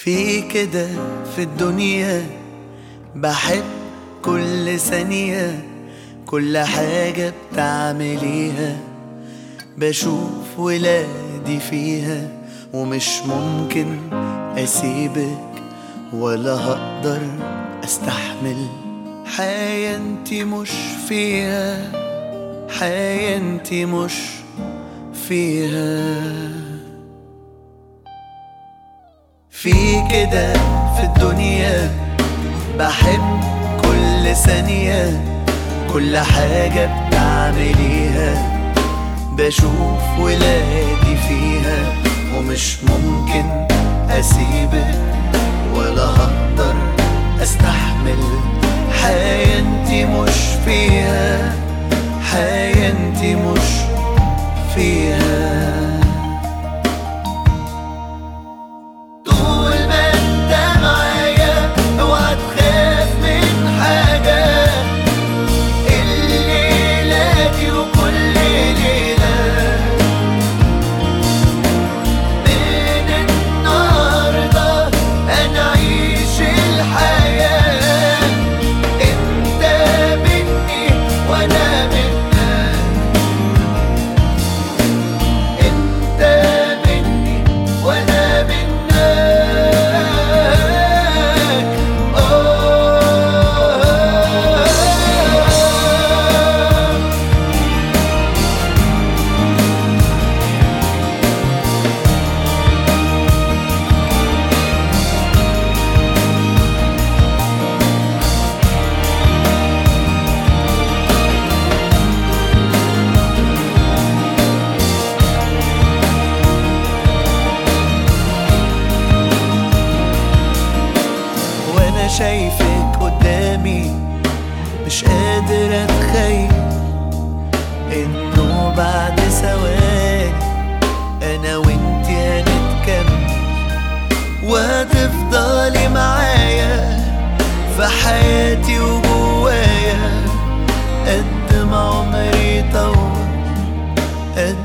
في كده في الدنيا بحب كل ثانية كل حاجة بتعمليها بشوف ولادي فيها ومش ممكن أسيبك ولا هقدر أستحمل حياة انتي مش فيها حياة انتي مش فيها في كده في الدنيا بحب كل ثانية كل حاجة بتعمليها بشوف ولادي فيها ومش ممكن أسيبك ولا هقدر أستحمل حياة انتي مش فيها حياة انتي مش فيها طول ما انت معايا اوعى تخاف من حاجة الليلة دي وكل ليلة من النهاردة انا عيش الحياة انت مني وانا منك انت مني وانا منك آه وانا شايفك قدامي مش قادر اتخيل انه بعد ثواني انا وانتي هنتكمل وهتفضلي معايا في حياتي وجوايا قد ما عمري طول قد